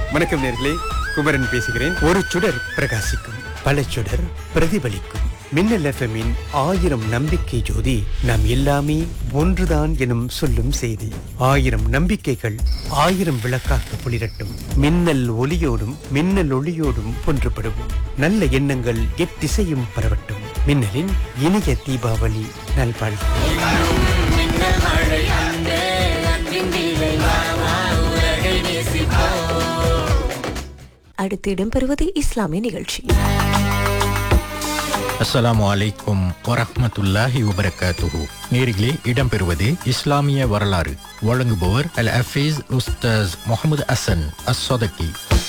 வணக்கம் நேர்களே குமரன் பேசுகிறேன் ஒரு சுடர் பிரகாசிக்கும் பல சுடர் பிரதிபலிக்கும் மின்னல் எஃப்எம்மின் ஆயிரம் நம்பிக்கை ஜோதி நாம் எல்லாமே ஒன்றுதான் எனும் சொல்லும் செய்தி ஆயிரம் நம்பிக்கைகள் ஆயிரம் விளக்காக ஒளிரட்டும் மின்னல் ஒளியோடும் மின்னல் ஒளியோடும் ஒன்றுபடுவோம் நல்ல எண்ணங்கள் எத்திசையும் பரவட்டும் மின்னலின் இனிய தீபாவளி நல்வாழ்வு அடுத்து இடம்பெறுவது இஸ்லாமிய நிகழ்ச்சி அஸ்ஸலாமு அலைக்கும் வரஹ்மத்துல்லாஹி வபரகாத்துஹு நேரிலே இடம்பெறுவது இஸ்லாமிய வரலாறு வழங்குபவர் அல் ஹஃபீஸ் உஸ்தாஸ் முகமது அசன் அஸ் சொதக்கி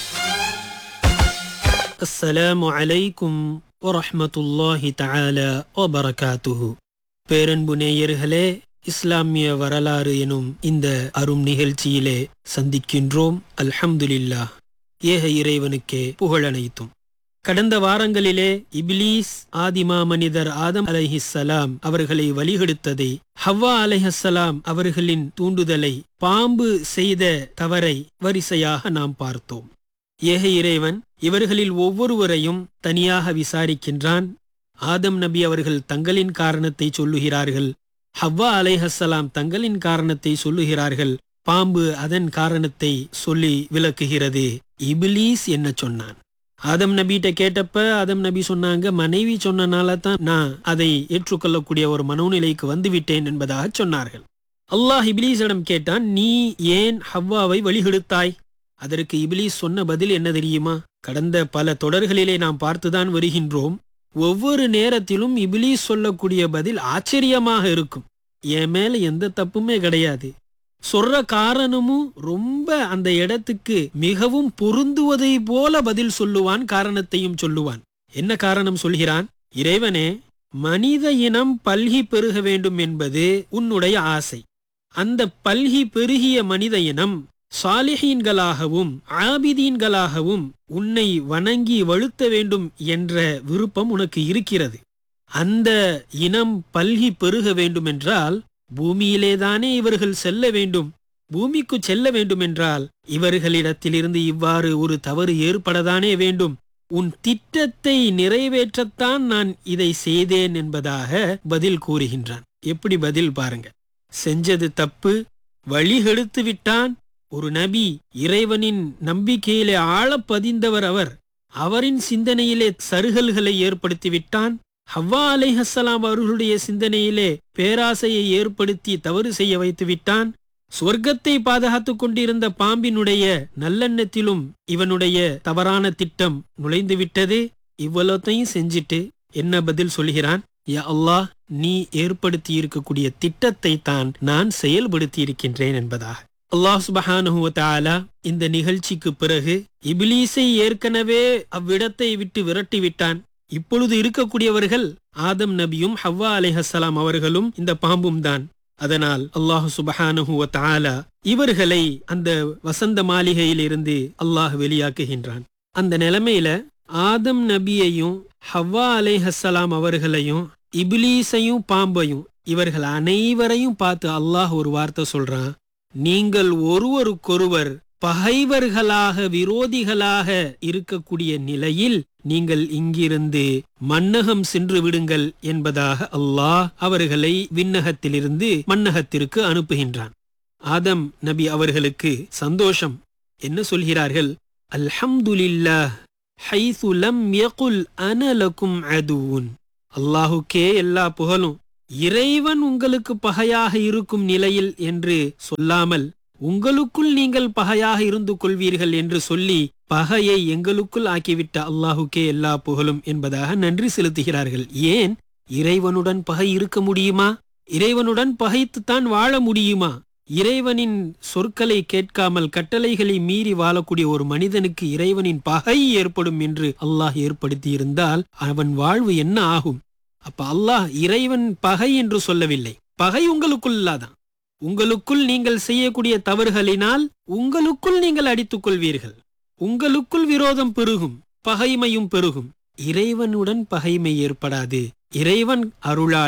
அஸ்ஸலாமு அலைக்கும் வரஹ்மத்துல்லாஹி தஆலா வபரகாத்துஹு பேரன்பு நேயர்களே இஸ்லாமிய வரலாறு எனும் இந்த அரும் நிகழ்ச்சியிலே சந்திக்கின்றோம் அல்ஹம்துலில்லாஹ் ஏக இறைவனுக்கே புகழனைத்தும் கடந்த வாரங்களிலே இப்லீஸ் ஆதிமா மனிதர் ஆதம் அலைஹிஸ்ஸலாம் அவர்களை வழிகெடுத்ததை ஹவ்வா அலைஹஸ்ஸலாம் அவர்களின் தூண்டுதலை பாம்பு செய்த தவறை வரிசையாக நாம் பார்த்தோம் ஏக இறைவன் இவர்களில் ஒவ்வொருவரையும் தனியாக விசாரிக்கின்றான் ஆதம் நபி அவர்கள் தங்களின் காரணத்தை சொல்லுகிறார்கள் ஹவ்வா அலைஹஸ்ஸலாம் தங்களின் காரணத்தை சொல்லுகிறார்கள் பாம்பு அதன் காரணத்தை சொல்லி விளக்குகிறது இபிலீஸ் என்ன சொன்னான் ஆதம் நபிகிட்ட கேட்டப்ப ஆதம் நபி சொன்னாங்க மனைவி சொன்னனால தான் நான் அதை ஏற்றுக்கொள்ளக்கூடிய ஒரு மனோநிலைக்கு வந்துவிட்டேன் என்பதாக சொன்னார்கள் அல்லாஹ் இபிலீஸிடம் கேட்டான் நீ ஏன் ஹவ்வாவை வழிகெடுத்தாய் அதற்கு இபிலீஸ் சொன்ன பதில் என்ன தெரியுமா கடந்த பல தொடர்களிலே நாம் பார்த்துதான் வருகின்றோம் ஒவ்வொரு நேரத்திலும் இபிலீஸ் சொல்லக்கூடிய பதில் ஆச்சரியமாக இருக்கும் என் மேல எந்த தப்புமே கிடையாது சொல்ற காரணமும் ரொம்ப அந்த இடத்துக்கு மிகவும் பொருந்துவதை போல பதில் சொல்லுவான் காரணத்தையும் சொல்லுவான் என்ன காரணம் சொல்கிறான் இறைவனே மனித இனம் பல்கி பெருக வேண்டும் என்பது உன்னுடைய ஆசை அந்த பல்கி பெருகிய மனித இனம் சாலிஹீன்களாகவும் ஆபிதீன்களாகவும் உன்னை வணங்கி வழுத்த வேண்டும் என்ற விருப்பம் உனக்கு இருக்கிறது அந்த இனம் பல்கி பெருக வேண்டுமென்றால் பூமியிலேதானே இவர்கள் செல்ல வேண்டும் பூமிக்கு செல்ல வேண்டுமென்றால் இவர்களிடத்திலிருந்து இவ்வாறு ஒரு தவறு ஏற்படத்தானே வேண்டும் உன் திட்டத்தை நிறைவேற்றத்தான் நான் இதை செய்தேன் என்பதாக பதில் கூறுகின்றான் எப்படி பதில் பாருங்க செஞ்சது தப்பு வழிகெடுத்து விட்டான் ஒரு நபி இறைவனின் நம்பிக்கையிலே ஆழப் பதிந்தவர் அவர் அவரின் சிந்தனையிலே சருகல்களை ஏற்படுத்திவிட்டான் ஹவ்வா அலைஹஸ்ஸலாம் அவர்களுடைய சிந்தனையிலே பேராசையை ஏற்படுத்தி தவறு செய்ய வைத்து விட்டான் சொர்க்கத்தை பாதுகாத்துக் கொண்டிருந்த பாம்பினுடைய நல்லெண்ணத்திலும் இவனுடைய தவறான திட்டம் நுழைந்து விட்டது இவ்வளத்தையும் செஞ்சிட்டு என்ன பதில் சொல்கிறான் யா அல்லாஹ் நீ ஏற்படுத்தி இருக்கக்கூடிய திட்டத்தை தான் நான் செயல்படுத்தி இருக்கின்றேன் என்பதாக அல்லாஹ் சுபஹானுஹு தஆலா இந்த நிகழ்ச்சிக்கு பிறகு இபிலீஸை ஏற்கனவே அவ்விடத்தை விட்டு விரட்டி விட்டான் இப்பொழுது இருக்கக்கூடியவர்கள் ஆதம் நபியும் ஹவ்வா அலைஹஸ்ஸலாம் அவர்களும் இந்த பாம்பும் தான் அதனால் அல்லாஹ் சுபஹானுஹு தஆலா இவர்களை அந்த வசந்த மாளிகையிலிருந்து அல்லாஹ் வெளியாக்குகின்றான் அந்த நிலைமையில ஆதம் நபியையும் ஹவ்வா அலைஹஸ்ஸலாம் அவர்களையும் இபிலீஸையும் பாம்பையும் இவர்கள் அனைவரையும் பார்த்து அல்லாஹ் ஒரு வார்த்தை சொல்றான் நீங்கள் ஒருவருக்கொருவர் பகைவர்களாக விரோதிகளாக இருக்கக்கூடிய நிலையில் நீங்கள் இங்கிருந்து மன்னகம் சென்று விடுங்கள் என்பதாக அல்லாஹ் அவர்களை விண்ணகத்திலிருந்து மன்னகத்திற்கு அனுப்புகின்றான் ஆதம் நபி அவர்களுக்கு சந்தோஷம் என்ன சொல்கிறார்கள் அல்ஹம்துலில்லாஹ் ஹைசு லம் யகுல் அனலக்கும் அதுவுன் அல்லாஹுக்கே எல்லா புகழும் இறைவன் உங்களுக்கு பகையாக இருக்கும் நிலையில் என்று சொல்லாமல் உங்களுக்குள் நீங்கள் பகையாக இருந்து கொள்வீர்கள் என்று சொல்லி பகையை எங்களுக்குள் ஆக்கிவிட்ட அல்லாஹுக்கே எல்லா புகழும் என்பதாக நன்றி செலுத்துகிறார்கள் ஏன் இறைவனுடன் பகை இருக்க முடியுமா இறைவனுடன் பகைத்துத்தான் வாழ முடியுமா இறைவனின் சொற்களை கேட்காமல் கட்டளைகளை மீறி வாழக்கூடிய ஒரு மனிதனுக்கு இறைவனின் பகை ஏற்படும் என்று அல்லாஹ் ஏற்படுத்தி இருந்தால் அவன் வாழ்வு என்ன ஆகும் அப்ப அல்லாஹ் இறைவன் பகை என்று சொல்லவில்லை பகை உங்களுக்குள் இல்லாதான் உங்களுக்குள் நீங்கள் செய்யக்கூடிய தவறுகளினால் உங்களுக்குள் நீங்கள் அடித்துக் கொள்வீர்கள் உங்களுக்குள் விரோதம் பெருகும் பகைமையும் பெருகும் இறைவனுடன் பகைமை ஏற்படாது இறைவன் அருளாளன்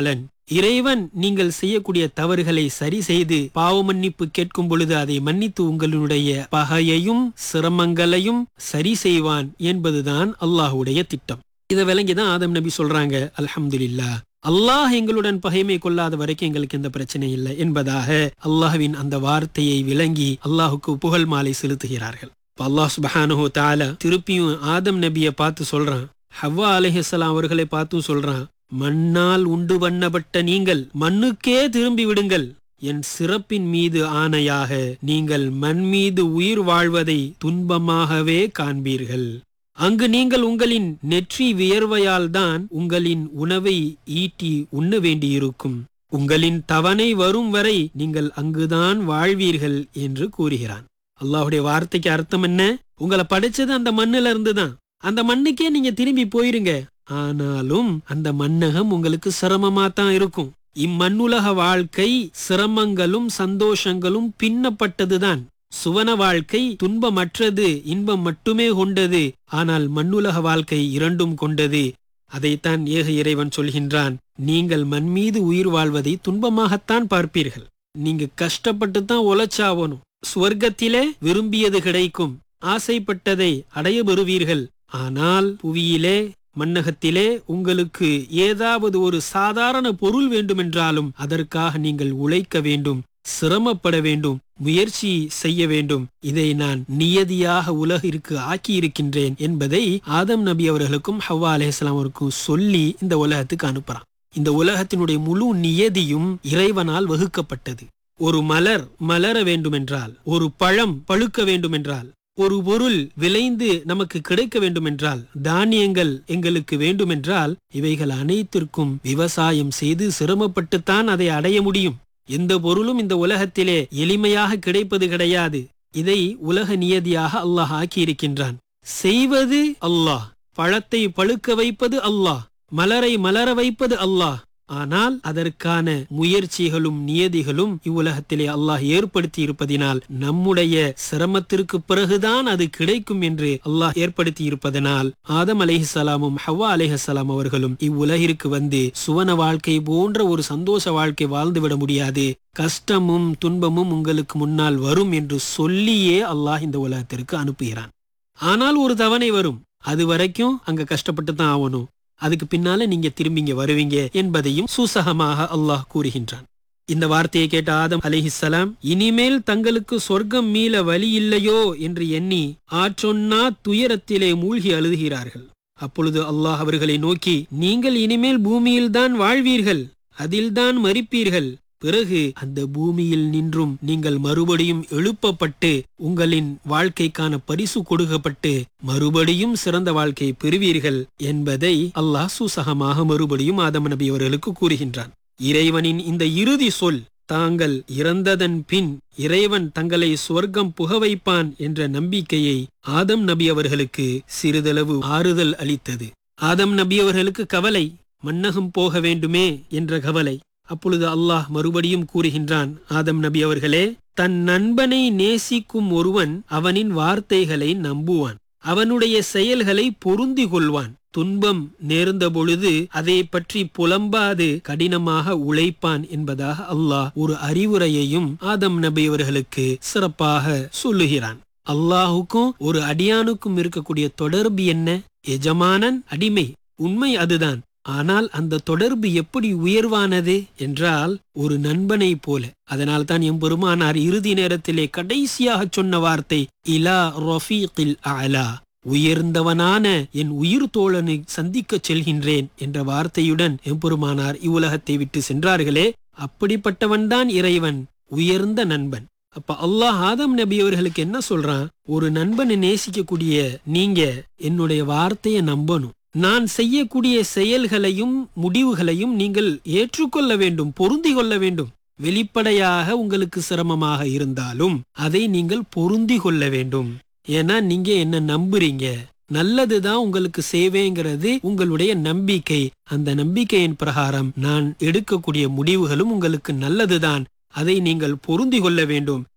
இறைவன் நீங்கள் செய்யக்கூடிய தவறுகளை சரி செய்து பாவ மன்னிப்பு கேட்கும் பொழுது அதை மன்னித்து உங்களுடைய பகையையும் சிரமங்களையும் சரி செய்வான் என்பதுதான் அல்லாஹ்வுடைய திட்டம் இதை விளங்கிதான் ஆதம் நபி சொல்றாங்க அல்ஹம்துலில்லா அல்லாஹ் எங்களுடன் பகைமை கொள்ளாத வரைக்கும் எங்களுக்கு எந்த பிரச்சனை இல்லை என்பதாக அல்லாஹ்வின் அந்த வார்த்தையை விளங்கி அல்லாஹுக்கு புகழ் மாலை செலுத்துகிறார்கள் இப்ப அல்லாஹ் சுபஹானுஹு தஆலா திருப்பியும் ஆதம் நபியை பார்த்து சொல்றான் ஹவ்வா அலைஹிஸ்ஸலாம் அவர்களை பார்த்தும் சொல்றான் மண்ணால் உண்டு பண்ணப்பட்ட நீங்கள் மண்ணுக்கே திரும்பி விடுங்கள் என் சிறப்பின் மீது ஆணையாக நீங்கள் மண் மீது உயிர் வாழ்வதை துன்பமாகவே காண்பீர்கள் அங்கு நீங்கள் உங்களின் நெற்றி வியர்வையால் தான் உங்களின் உணவை ஈட்டி உண்ண வேண்டியிருக்கும் உங்களின் தவணை வரும் வரை நீங்கள் அங்குதான் வாழ்வீர்கள் என்று கூறுகிறான் அல்லாஹுடைய வார்த்தைக்கு அர்த்தம் என்ன உங்களை படைச்சது அந்த மண்ணுல இருந்து தான் அந்த மண்ணுக்கே நீங்க திரும்பி போயிருங்க ஆனாலும் அந்த மண்ணகம் உங்களுக்கு சிரமமா தான் இருக்கும் இம்மண்ணுலக வாழ்க்கை சிரமங்களும் சந்தோஷங்களும் பின்னப்பட்டதுதான் சுவன வாழ்க்கை துன்பமற்றது இன்பம் மட்டுமே கொண்டது ஆனால் மண்ணுலக வாழ்க்கை இரண்டும் கொண்டது அதைத்தான் ஏக இறைவன் சொல்கின்றான் நீங்கள் மண் மீது உயிர் வாழ்வதை துன்பமாகத்தான் பார்ப்பீர்கள் நீங்க கஷ்டப்பட்டு தான் உழைச்சாவணும் சுவர்க்கத்திலே விரும்பியது கிடைக்கும் ஆசைப்பட்டதை அடைய பெறுவீர்கள் ஆனால் புவியிலே மன்னகத்திலே உங்களுக்கு ஏதாவது ஒரு சாதாரண பொருள் வேண்டுமென்றாலும் அதற்காக நீங்கள் உழைக்க வேண்டும் சிரமப்பட வேண்டும் முயற்சி செய்ய வேண்டும் இதை நான் நியதியாக உலகிற்கு ஆக்கியிருக்கின்றேன் என்பதை ஆதம் நபி அவர்களுக்கும் ஹவ்வா அலேஸ்லாம் அவருக்கும் சொல்லி இந்த உலகத்துக்கு அனுப்புறான் இந்த உலகத்தினுடைய முழு நியதியும் இறைவனால் வகுக்கப்பட்டது ஒரு மலர் மலர வேண்டுமென்றால் ஒரு பழம் பழுக்க வேண்டுமென்றால் ஒரு பொருள் விளைந்து நமக்கு கிடைக்க வேண்டுமென்றால் தானியங்கள் எங்களுக்கு வேண்டுமென்றால் இவைகள் அனைத்திற்கும் விவசாயம் செய்து சிரமப்பட்டுத்தான் அதை அடைய முடியும் எந்த பொருளும் இந்த உலகத்திலே எளிமையாக கிடைப்பது கிடையாது இதை உலக நியதியாக அல்லாஹ் ஆக்கியிருக்கின்றான் செய்வது அல்லாஹ் பழத்தை பழுக்க வைப்பது அல்லாஹ் மலரை மலர வைப்பது அல்லாஹ் ஆனால் அதற்கான முயற்சிகளும் நியதிகளும் இவ்வுலகத்திலே அல்லாஹ் ஏற்படுத்தி இருப்பதினால் நம்முடைய சிரமத்திற்கு பிறகுதான் அது கிடைக்கும் என்று அல்லாஹ் ஏற்படுத்தி இருப்பதனால் ஆதம் அலைஹிசலாமும் ஹவ்வா அலைஹசலாம் அவர்களும் இவ்வுலகிற்கு வந்து சுவன வாழ்க்கை போன்ற ஒரு சந்தோஷ வாழ்க்கை வாழ்ந்துவிட முடியாது கஷ்டமும் துன்பமும் உங்களுக்கு முன்னால் வரும் என்று சொல்லியே அல்லாஹ் இந்த உலகத்திற்கு அனுப்புகிறான் ஆனால் ஒரு தவணை வரும் அது வரைக்கும் அங்க கஷ்டப்பட்டு தான் ஆகணும் அதுக்கு பின்னால நீங்க திரும்பிங்க வருவீங்க என்பதையும் சூசகமாக அல்லாஹ் கூறுகின்றான் இந்த வார்த்தையை கேட்ட ஆதம் அலிஹிசலாம் இனிமேல் தங்களுக்கு சொர்க்கம் மீள வழி இல்லையோ என்று எண்ணி ஆற்றொன்னா துயரத்திலே மூழ்கி அழுகிறார்கள் அப்பொழுது அல்லாஹ் அவர்களை நோக்கி நீங்கள் இனிமேல் பூமியில்தான் வாழ்வீர்கள் அதில்தான் மறிப்பீர்கள் பிறகு அந்த பூமியில் நின்றும் நீங்கள் மறுபடியும் எழுப்பப்பட்டு உங்களின் வாழ்க்கைக்கான பரிசு கொடுக்கப்பட்டு மறுபடியும் சிறந்த வாழ்க்கை பெறுவீர்கள் என்பதை அல்லாஹ் சூசகமாக மறுபடியும் ஆதம் நபி அவர்களுக்கு கூறுகின்றான் இறைவனின் இந்த இறுதி சொல் தாங்கள் இறந்ததன் பின் இறைவன் தங்களை சுவர்க்கம் புக வைப்பான் என்ற நம்பிக்கையை ஆதம் நபி அவர்களுக்கு சிறிதளவு ஆறுதல் அளித்தது ஆதம் நபி அவர்களுக்கு கவலை மன்னகம் போக வேண்டுமே என்ற கவலை அப்பொழுது அல்லாஹ் மறுபடியும் கூறுகின்றான் ஆதம் நபி அவர்களே தன் நண்பனை நேசிக்கும் ஒருவன் அவனின் வார்த்தைகளை நம்புவான் அவனுடைய செயல்களை பொருந்தி கொள்வான் துன்பம் நேர்ந்த பொழுது அதை பற்றி புலம்பாது கடினமாக உழைப்பான் என்பதாக அல்லாஹ் ஒரு அறிவுரையையும் ஆதம் நபி அவர்களுக்கு சிறப்பாக சொல்லுகிறான் அல்லாஹுக்கும் ஒரு அடியானுக்கும் இருக்கக்கூடிய தொடர்பு என்ன எஜமானன் அடிமை உண்மை அதுதான் ஆனால் அந்த தொடர்பு எப்படி உயர்வானது என்றால் ஒரு நண்பனை போல அதனால் தான் எம்பெருமானார் இறுதி நேரத்திலே கடைசியாக சொன்ன வார்த்தை இலா ரஃபீகில் அலா உயர்ந்தவனான என் உயிர் தோழனை சந்திக்கச் செல்கின்றேன் என்ற வார்த்தையுடன் எம்பெருமானார் இவ்வுலகத்தை விட்டு சென்றார்களே அப்படிப்பட்டவன்தான் இறைவன் உயர்ந்த நண்பன் அப்ப அல்லாஹ் ஆதம் நபி அவர்களுக்கு என்ன சொல்றான் ஒரு நண்பனை நேசிக்கக்கூடிய நீங்க என்னுடைய வார்த்தையை நம்பணும் நான் செய்யக்கூடிய செயல்களையும் முடிவுகளையும் நீங்கள் ஏற்றுக்கொள்ள வேண்டும் பொருந்தி கொள்ள வேண்டும் வெளிப்படையாக உங்களுக்கு சிரமமாக இருந்தாலும் அதை நீங்கள் பொருந்தி கொள்ள வேண்டும் ஏன்னா நீங்க என்ன நம்புறீங்க நல்லதுதான் உங்களுக்கு சேவைங்கிறது உங்களுடைய நம்பிக்கை அந்த நம்பிக்கையின் பிரகாரம் நான் எடுக்கக்கூடிய முடிவுகளும் உங்களுக்கு நல்லதுதான் அதை நீங்கள் பொருந்தி கொள்ள வேண்டும்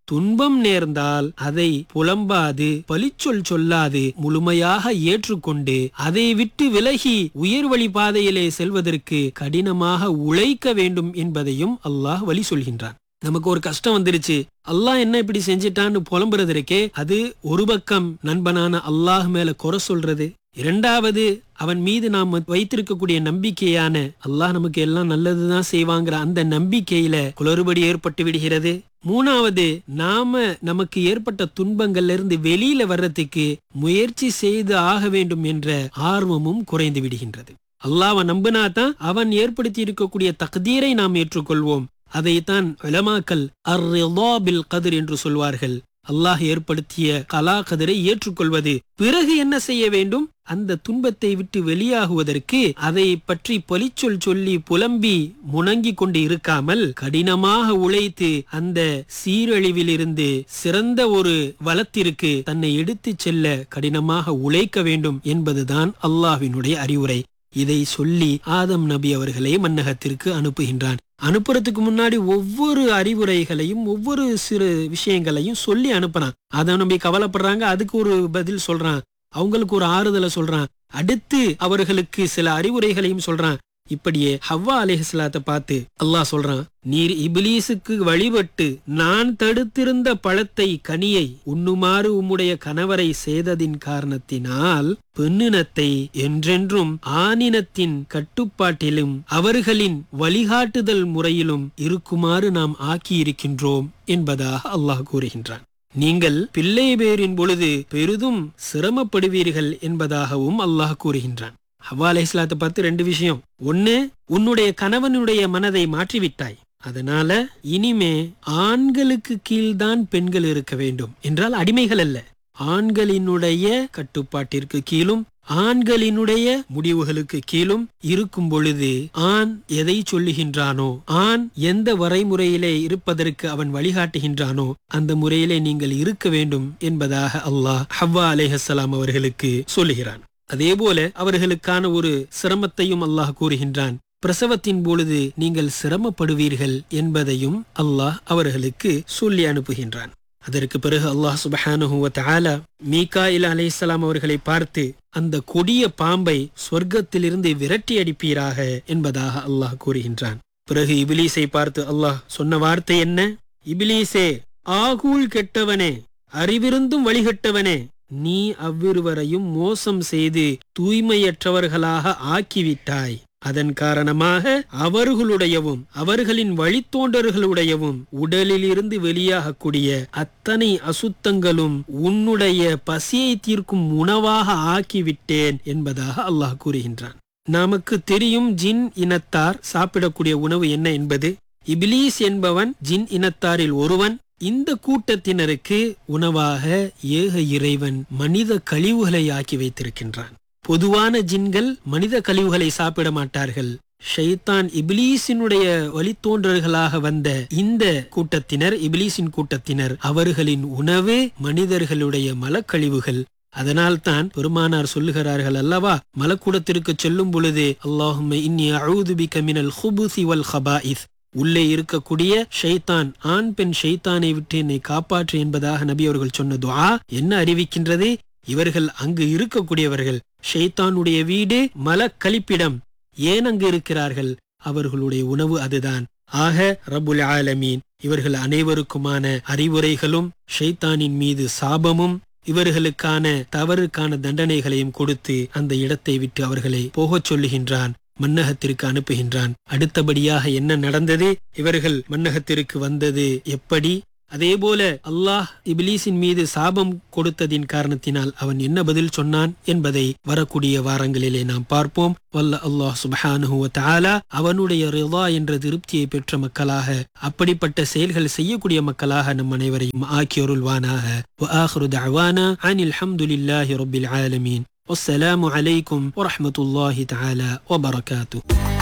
துன்பம் நேர்ந்தால் அதை புலம்பாது பழிச்சொல் சொல்லாது முழுமையாக ஏற்றுக்கொண்டு அதை விட்டு விலகி உயர் வழி பாதையிலே செல்வதற்கு கடினமாக உழைக்க வேண்டும் என்பதையும் அல்லாஹ் வழி சொல்கின்றான் நமக்கு ஒரு கஷ்டம் வந்துருச்சு அல்லாஹ் என்ன இப்படி செஞ்சிட்டான்னு புலம்புறது இருக்கே அது ஒரு பக்கம் நண்பனான அல்லாஹ் மேல குறை சொல்றது இரண்டாவது அவன் மீது நாம் வைத்திருக்கக்கூடிய நம்பிக்கையான அல்லாஹ் நமக்கு எல்லாம் நல்லதுதான் செய்வாங்கிற அந்த நம்பிக்கையில குளறுபடி ஏற்பட்டு விடுகிறது மூணாவது நாம நமக்கு ஏற்பட்ட துன்பங்கள்ல இருந்து வெளியில வர்றதுக்கு முயற்சி செய்து ஆக வேண்டும் என்ற ஆர்வமும் குறைந்து விடுகின்றது அல்லாஹ்வை நம்பினா தான் அவன் ஏற்படுத்தி இருக்கக்கூடிய தக்தீரை நாம் ஏற்றுக்கொள்வோம் அதைத்தான் உலமாக்கல் அர் பில் கதிர் என்று சொல்வார்கள் அல்லாஹ் ஏற்படுத்திய கலா கதிரை ஏற்றுக்கொள்வது பிறகு என்ன செய்ய வேண்டும் அந்த துன்பத்தை விட்டு வெளியாகுவதற்கு அதை பற்றி பொலிச்சொல் சொல்லி புலம்பி முணங்கி கொண்டு இருக்காமல் கடினமாக உழைத்து அந்த சீரழிவிலிருந்து சிறந்த ஒரு வளத்திற்கு தன்னை எடுத்துச் செல்ல கடினமாக உழைக்க வேண்டும் என்பதுதான் அல்லாஹ்வினுடைய அறிவுரை இதை சொல்லி ஆதம் நபி அவர்களை மன்னகத்திற்கு அனுப்புகின்றான் அனுப்புறதுக்கு முன்னாடி ஒவ்வொரு அறிவுரைகளையும் ஒவ்வொரு சிறு விஷயங்களையும் சொல்லி அனுப்புறான் அதை நம்பி கவலைப்படுறாங்க அதுக்கு ஒரு பதில் சொல்றான் அவங்களுக்கு ஒரு ஆறுதலை சொல்றான் அடுத்து அவர்களுக்கு சில அறிவுரைகளையும் சொல்றான் இப்படியே ஹவ்வா அலிஹலாத்தை பார்த்து அல்லாஹ் சொல்றான் நீர் இபிலீசுக்கு வழிபட்டு நான் தடுத்திருந்த பழத்தை கனியை உண்ணுமாறு உம்முடைய கணவரை செய்ததின் காரணத்தினால் பெண்ணினத்தை என்றென்றும் ஆணினத்தின் கட்டுப்பாட்டிலும் அவர்களின் வழிகாட்டுதல் முறையிலும் இருக்குமாறு நாம் ஆக்கியிருக்கின்றோம் என்பதாக அல்லாஹ் கூறுகின்றான் நீங்கள் பிள்ளை பேரின் பொழுது பெரிதும் சிரமப்படுவீர்கள் என்பதாகவும் அல்லாஹ் கூறுகின்றான் ஹவ்வா அலைஹிஸ்லாத்தை பார்த்து ரெண்டு விஷயம் ஒன்னு உன்னுடைய கணவனுடைய மனதை மாற்றிவிட்டாய் அதனால இனிமே ஆண்களுக்கு கீழ்தான் பெண்கள் இருக்க வேண்டும் என்றால் அடிமைகள் அல்ல ஆண்களினுடைய கட்டுப்பாட்டிற்கு கீழும் ஆண்களினுடைய முடிவுகளுக்கு கீழும் இருக்கும் பொழுது ஆண் எதை சொல்லுகின்றானோ ஆண் எந்த வரைமுறையிலே இருப்பதற்கு அவன் வழிகாட்டுகின்றானோ அந்த முறையிலே நீங்கள் இருக்க வேண்டும் என்பதாக அல்லாஹ் ஹவ்வா அலேஹலாம் அவர்களுக்கு சொல்லுகிறான் அதே போல அவர்களுக்கான ஒரு சிரமத்தையும் அல்லாஹ் கூறுகின்றான் பிரசவத்தின் பொழுது நீங்கள் சிரமப்படுவீர்கள் என்பதையும் அல்லாஹ் அவர்களுக்கு சொல்லி அனுப்புகின்றான் அதற்கு பிறகு அல்லாஹ் சுபஹானுஹு தஆலா மீகாயில் அலைஹிஸ்ஸலாம் அவர்களை பார்த்து அந்த கொடிய பாம்பை சொர்க்கத்திலிருந்து விரட்டி அடிப்பீராக என்பதாக அல்லாஹ் கூறுகின்றான் பிறகு இபிலீஸை பார்த்து அல்லாஹ் சொன்ன வார்த்தை என்ன இபிலீஸே ஆகூல் கெட்டவனே அறிவிருந்தும் வழிகட்டவனே நீ அவ்விருவரையும் மோசம் செய்து தூய்மையற்றவர்களாக ஆக்கிவிட்டாய் அதன் காரணமாக அவர்களுடையவும் அவர்களின் வழித்தோன்றர்களுடையவும் உடலிலிருந்து வெளியாகக்கூடிய அத்தனை அசுத்தங்களும் உன்னுடைய பசியை தீர்க்கும் உணவாக ஆக்கிவிட்டேன் என்பதாக அல்லாஹ் கூறுகின்றான் நமக்கு தெரியும் ஜின் இனத்தார் சாப்பிடக்கூடிய உணவு என்ன என்பது இபிலீஸ் என்பவன் ஜின் இனத்தாரில் ஒருவன் இந்த கூட்டத்தினருக்கு உணவாக ஏக இறைவன் மனித கழிவுகளை ஆக்கி வைத்திருக்கின்றான் பொதுவான ஜின்கள் மனித கழிவுகளை சாப்பிட மாட்டார்கள் ஷைத்தான் இபிலீசினுடைய வழித்தோன்றல்களாக வந்த இந்த கூட்டத்தினர் இபிலீசின் கூட்டத்தினர் அவர்களின் உணவு மனிதர்களுடைய மலக்கழிவுகள் அதனால்தான் பெருமானார் சொல்லுகிறார்கள் அல்லவா மலக்கூடத்திற்கு செல்லும் பொழுது அல்லாஹும்ம இன்னி அஊது பிக மினல் ஹுபுசி வல் ஹபாயிஸ் உள்ளே இருக்கக்கூடிய ஷைத்தான் ஆண் பெண் ஷைத்தானை விட்டு என்னை காப்பாற்று என்பதாக நபி அவர்கள் சொன்ன துஆ என்ன அறிவிக்கின்றது இவர்கள் அங்கு இருக்கக்கூடியவர்கள் ஷைத்தானுடைய வீடு மலக்கழிப்பிடம் ஏன் அங்கு இருக்கிறார்கள் அவர்களுடைய உணவு அதுதான் ஆக ரபுல் ஆலமீன் இவர்கள் அனைவருக்குமான அறிவுரைகளும் ஷைத்தானின் மீது சாபமும் இவர்களுக்கான தவறுக்கான தண்டனைகளையும் கொடுத்து அந்த இடத்தை விட்டு அவர்களை போகச் சொல்லுகின்றான் மன்னகத்திற்கு அனுப்புகின்றான் அடுத்தபடியாக என்ன நடந்தது இவர்கள் மன்னகத்திற்கு வந்தது எப்படி அதே போல அல்லாஹ் இபிலீஸின் மீது சாபம் கொடுத்ததின் காரணத்தினால் அவன் என்ன பதில் சொன்னான் என்பதை வரக்கூடிய வாரங்களிலே நாம் பார்ப்போம் வல்ல அல்லாஹ் சுபஹானுஹு தஆலா அவனுடைய ரிதா என்ற திருப்தியை பெற்ற மக்களாக அப்படிப்பட்ட செயல்கள் செய்யக்கூடிய மக்களாக நம் அனைவரையும் ஆக்கியருள்வானாக وآخر دعوانا عن الحمد لله رب العالمين والسلام عليكم ورحمة الله تعالى وبركاته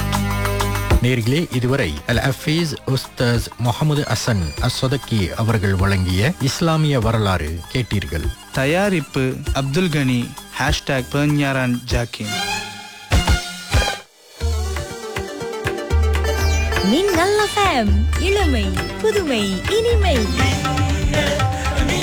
நேர்களே இதுவரை அல் அஃபீஸ் உஸ்தாஸ் முகமது அசன் அஸ்ஸதக்கி அவர்கள் வழங்கிய இஸ்லாமிய வரலாறு கேட்டீர்கள் தயாரிப்பு அப்துல் கனி ஹேஷ்டாக் பெர்ஞாரான் ஜாக்கின் மின்னல் எஃப்எம் இளமை புதுமை இனிமை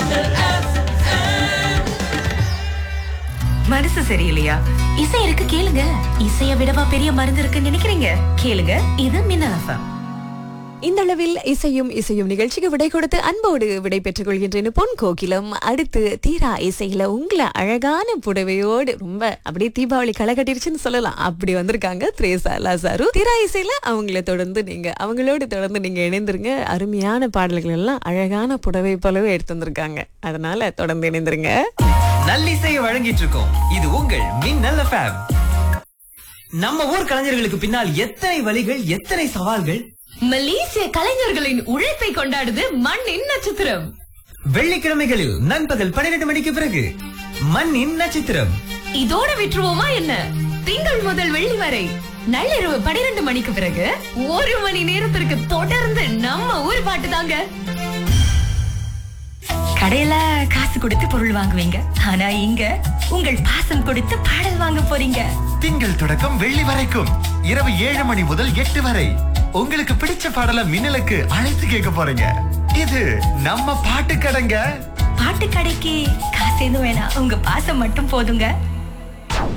மனசு சரியில்லையா இசை இருக்கு கேளுங்க இசைய விடவா பெரிய மருந்து இருக்குன்னு நினைக்கிறீங்க கேளுங்க இது மின்னல் எஃப்எம் இந்த அளவில் இசையும் இசையும் நிகழ்ச்சிக்கு விடை கொடுத்து அன்போடு விடை பெற்றுக் கொள்கின்றேன் பொன் கோகிலம் அடுத்து தீரா இசையில உங்களை அழகான புடவையோடு ரொம்ப அப்படியே தீபாவளி களை கட்டிருச்சுன்னு சொல்லலாம் அப்படி வந்திருக்காங்க திரேசா லாசாரு தீரா இசையில அவங்கள தொடர்ந்து நீங்க அவங்களோடு தொடர்ந்து நீங்க இணைந்திருங்க அருமையான பாடல்கள் எல்லாம் அழகான புடவை போலவே எடுத்து வந்திருக்காங்க அதனால தொடர்ந்து இணைந்திருங்க நல்லிசையை வழங்கிட்டு இருக்கோம் இது உங்கள் மின்னல் எஃப்எம் நம்ம ஊர் கலைஞர்களுக்கு பின்னால் எத்தனை வழிகள் எத்தனை சவால்கள் மலேசிய கலைஞர்களின் உழைப்பை கொண்டாடுது மண்ணின் நட்சத்திரம் வெள்ளிக்கிழமைகளில் நண்பகல் பன்னிரண்டு மணிக்கு பிறகு மண்ணின் நட்சத்திரம் இதோட விட்டுருவோமா என்ன திங்கள் முதல் வெள்ளி வரை நள்ளிரவு பனிரெண்டு மணிக்கு பிறகு ஒரு மணி நேரத்திற்கு தொடர்ந்து நம்ம ஊர் பாட்டு தாங்க கடையில காசு கொடுத்து பொருள் வாங்குவீங்க ஆனா இங்க உங்கள் பாசம் கொடுத்து பாடல் வாங்க போறீங்க திங்கள் தொடக்கம் வெள்ளி வரைக்கும் இரவு ஏழு மணி முதல் எட்டு வரை உங்களுக்கு பிடிச்ச பாடல மின்னலுக்கு அழைத்து கேட்க போறீங்க இது நம்ம பாட்டு கடைங்க பாட்டு கடைக்கு காசு எதுவும் வேணாம் உங்க பாசம் மட்டும் போதுங்க